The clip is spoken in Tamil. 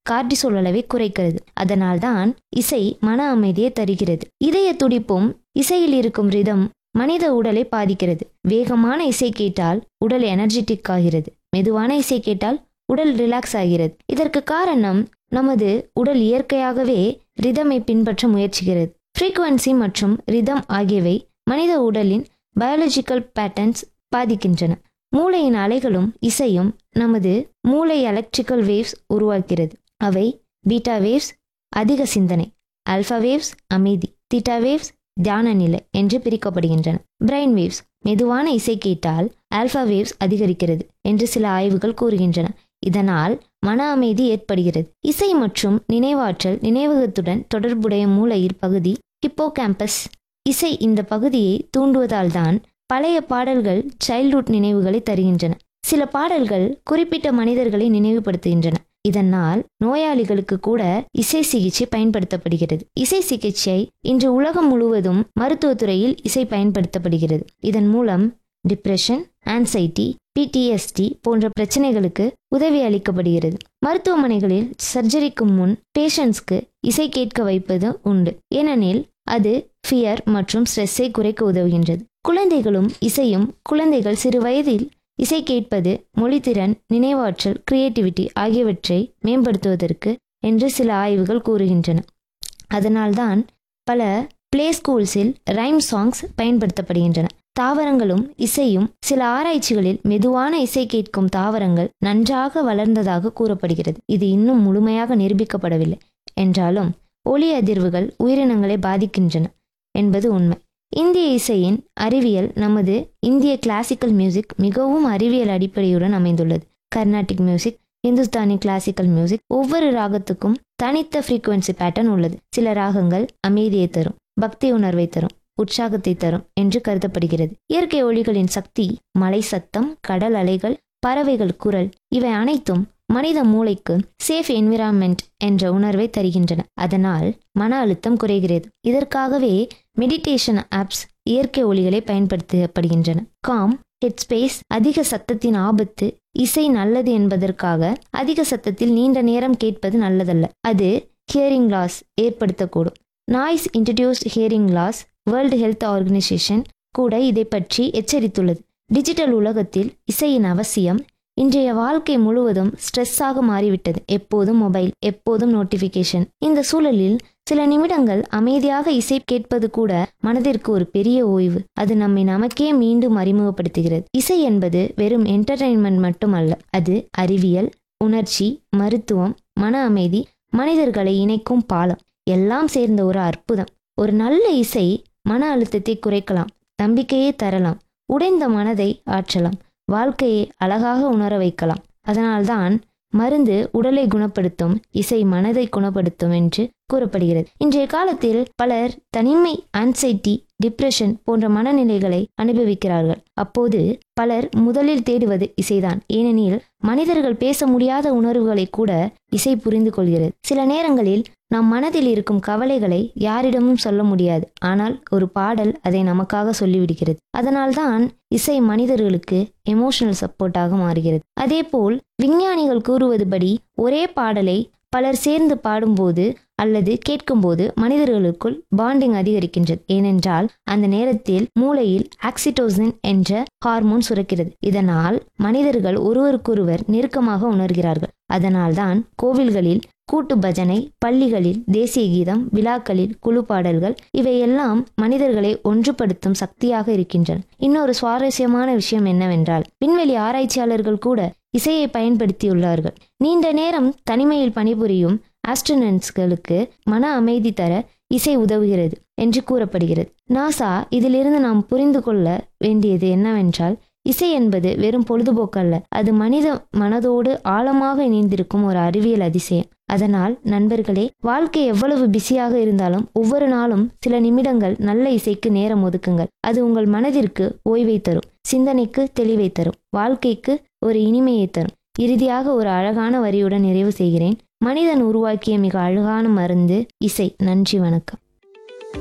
கார்டிசோல் அளவை குறைக்கிறது அதனால்தான் இசை மன அமைதியை தருகிறது இதய துடிப்பும் இசையில் இருக்கும் ரிதம் மனித உடலை பாதிக்கிறது வேகமான இசை கேட்டால் உடல் எனர்ஜெட்டிக் ஆகிறது மெதுவான இசை கேட்டால் உடல் ரிலாக்ஸ் ஆகிறது இதற்கு காரணம் நமது உடல் இயற்கையாகவே ரிதமை பின்பற்ற முயற்சிக்கிறது ஃப்ரீக்வன்சி மற்றும் ரிதம் ஆகியவை மனித உடலின் பயாலஜிக்கல் பேட்டர்ன்ஸ் பாதிக்கின்றன மூளையின் அலைகளும் இசையும் நமது மூளை எலக்ட்ரிக்கல் வேவ்ஸ் உருவாக்கிறது அவை பீட்டா வேவ்ஸ் அதிக சிந்தனை ஆல்ஃபா வேவ்ஸ் அமைதி தீட்டா வேவ்ஸ் தியான நிலை என்று பிரிக்கப்படுகின்றன பிரைன் வேவ்ஸ் மெதுவான இசை கேட்டால் ஆல்ஃபா வேவ்ஸ் அதிகரிக்கிறது என்று சில ஆய்வுகள் கூறுகின்றன இதனால் மன அமைதி ஏற்படுகிறது இசை மற்றும் நினைவாற்றல் நினைவகத்துடன் தொடர்புடைய மூளையின் பகுதி ஹிப்போகேம்பஸ் இசை இந்த பகுதியை தூண்டுவதால் தான் பழைய பாடல்கள் சைல்ட்ஹுட் நினைவுகளை தருகின்றன சில பாடல்கள் குறிப்பிட்ட மனிதர்களை நினைவுபடுத்துகின்றன இதனால் நோயாளிகளுக்கு கூட இசை சிகிச்சை பயன்படுத்தப்படுகிறது இசை சிகிச்சை இன்று உலகம் முழுவதும் மருத்துவத்துறையில் இசை பயன்படுத்தப்படுகிறது இதன் மூலம் டிப்ரெஷன் ஆன்சைட்டி பிடிஎஸ்டி போன்ற பிரச்சனைகளுக்கு உதவி அளிக்கப்படுகிறது மருத்துவமனைகளில் சர்ஜரிக்கு முன் பேஷண்ட்ஸ்க்கு இசை கேட்க வைப்பது உண்டு ஏனெனில் அது ஃபியர் மற்றும் ஸ்ட்ரெஸ்ஸை குறைக்க உதவுகின்றது குழந்தைகளும் இசையும் குழந்தைகள் சிறு வயதில் இசை கேட்பது மொழித்திறன் நினைவாற்றல் கிரியேட்டிவிட்டி ஆகியவற்றை மேம்படுத்துவதற்கு என்று சில ஆய்வுகள் கூறுகின்றன அதனால்தான் பல பிளே ஸ்கூல்ஸில் ரைம் சாங்ஸ் பயன்படுத்தப்படுகின்றன தாவரங்களும் இசையும் சில ஆராய்ச்சிகளில் மெதுவான இசை கேட்கும் தாவரங்கள் நன்றாக வளர்ந்ததாக கூறப்படுகிறது இது இன்னும் முழுமையாக நிரூபிக்கப்படவில்லை என்றாலும் ஒளி அதிர்வுகள் உயிரினங்களை பாதிக்கின்றன என்பது உண்மை இந்திய இசையின் அறிவியல் நமது இந்திய கிளாசிக்கல் மியூசிக் மிகவும் அறிவியல் அடிப்படையுடன் அமைந்துள்ளது Carnatic music Hindustani classical music ஒவ்வொரு ராகத்துக்கும் தனித்த ஃப்ரீக்குவன்சி பேட்டர்ன் உள்ளது சில ராகங்கள் அமைதியை தரும் பக்தி உணர்வை தரும் உற்சாகத்தை தரும் என்று கருதப்படுகிறது இயற்கை ஒளிகளின் சக்தி மலை சத்தம் கடல் அலைகள் பறவைகள் குரல் இவை அனைத்தும் மனித மூளைக்கு சேஃப் என்விரான்மெண்ட் என்ற உணர்வை தருகின்றன அதனால் மன அழுத்தம் குறைகிறது இதற்காகவே மெடிடேஷன் ஆப்ஸ் இயற்கை ஒளிகளை பயன்படுத்தப்படுகின்றன காம் ஹெட்ஸ்பேஸ் அதிக சத்தத்தின் ஆபத்து இசை நல்லது என்பதற்காக அதிக சத்தத்தில் நீண்ட நேரம் கேட்பது நல்லதல்ல அது ஹியரிங் லாஸ் ஏற்படுத்தக்கூடும் noise introduced hearing loss world health organisation கூட இதை பற்றி எச்சரித்துள்ளது டிஜிட்டல் உலகத்தில் இசையின் அவசியம் இன்றைய வாழ்க்கை முழுவதும் ஸ்ட்ரெஸ்ஸாக மாறிவிட்டது எப்போதும் மொபைல் எப்போதும் நோட்டிஃபிகேஷன் இந்த சூழலில் சில நிமிடங்கள் அமைதியாக இசை கேட்பது கூட மனதிற்கு ஒரு பெரிய ஓய்வு அது நம்மை நமக்கே மீண்டும் அறிமுகப்படுத்துகிறது இசை என்பது வெறும் என்டர்டெயின்மெண்ட் மட்டுமல்ல அது அறிவியல் உணர்ச்சி மருத்துவம் மன அமைதி மனிதர்களை இணைக்கும் பாலம் எல்லாம் சேர்ந்த ஒரு அற்புதம் ஒரு நல்ல இசை மன அழுத்தத்தை குறைக்கலாம் நம்பிக்கையை தரலாம் உடைந்த மனதை ஆற்றலாம் வாழ்க்கையை அழகாக உணர வைக்கலாம் அதனால்தான் மருந்து உடலை குணப்படுத்தும் இசை மனதை குணப்படுத்தும் என்று கூறப்படுகிறது இன்றைய காலத்தில் பலர் தனிமை ஆன்சைட்டி டிப்ரெஷன் போன்ற மனநிலைகளை அனுபவிக்கிறார்கள் அப்போது பலர் முதலில் தேடுவது இசைதான் ஏனெனில் மனிதர்கள் பேச முடியாத உணர்வுகளை கூட இசை புரிந்து கொள்கிறது சில நேரங்களில் நம் மனதில் இருக்கும் கவலைகளை யாரிடமும் சொல்ல முடியாது ஆனால் ஒரு பாடல் அதை நமக்காக சொல்லிவிடுகிறது அதனால்தான் இசை மனிதர்களுக்கு எமோஷனல் சப்போர்ட்டாக மாறுகிறது அதேபோல் விஞ்ஞானிகள் கூறுவதுபடி ஒரே பாடலை பலர் சேர்ந்து பாடும்போது அல்லது கேட்கும்போது மனிதர்களுக்குள் பாண்டிங் அதிகரிக்கின்றது ஏனென்றால் அந்த நேரத்தில் மூளையில் ஆக்சிடோசின் என்ற ஹார்மோன் சுரக்கிறது இதனால் மனிதர்கள் ஒருவருக்கொருவர் நெருக்கமாக உணர்கிறார்கள் அதனால்தான் கோவில்களில் கூட்டு பஜனை பள்ளிகளில் தேசிய கீதம் விழாக்களில் குழு பாடல்கள் இவையெல்லாம் மனிதர்களை ஒன்றுபடுத்தும் சக்தியாக இருக்கின்றன இன்னொரு சுவாரஸ்யமான விஷயம் என்னவென்றால் விண்வெளி ஆராய்ச்சியாளர்கள் கூட இசையை பயன்படுத்தியுள்ளார்கள் நீண்ட நேரம் தனிமையில் பணிபுரியும் ஆஸ்ட்ரோனட்ஸ்களுக்கு மன அமைதி தர இசை உதவுகிறது என்று கூறப்படுகிறது நாசா இதிலிருந்து நாம் புரிந்து கொள்ள வேண்டியது என்னவென்றால் இசை என்பது வெறும் பொழுதுபோக்கல்ல அது மனித மனதோடு ஆழமாக இணைந்திருக்கும் ஒரு அறிவியல் அதிசயம் அதனால் நண்பர்களே வாழ்க்கை எவ்வளவு பிஸியாக இருந்தாலும் ஒவ்வொரு நாளும் சில நிமிடங்கள் நல்ல இசைக்கு நேரம் ஒதுக்குங்கள் அது உங்கள் மனதிற்கு ஓய்வை தரும் சிந்தனைக்கு தெளிவை தரும் வாழ்க்கைக்கு ஒரு இனிமையை தரும் இறுதியாக ஒரு அழகான வரியுடன் நிறைவு செய்கிறேன் மனிதன் உருவாக்கிய மிக அழகான மருந்து இசை நன்றி வணக்கம்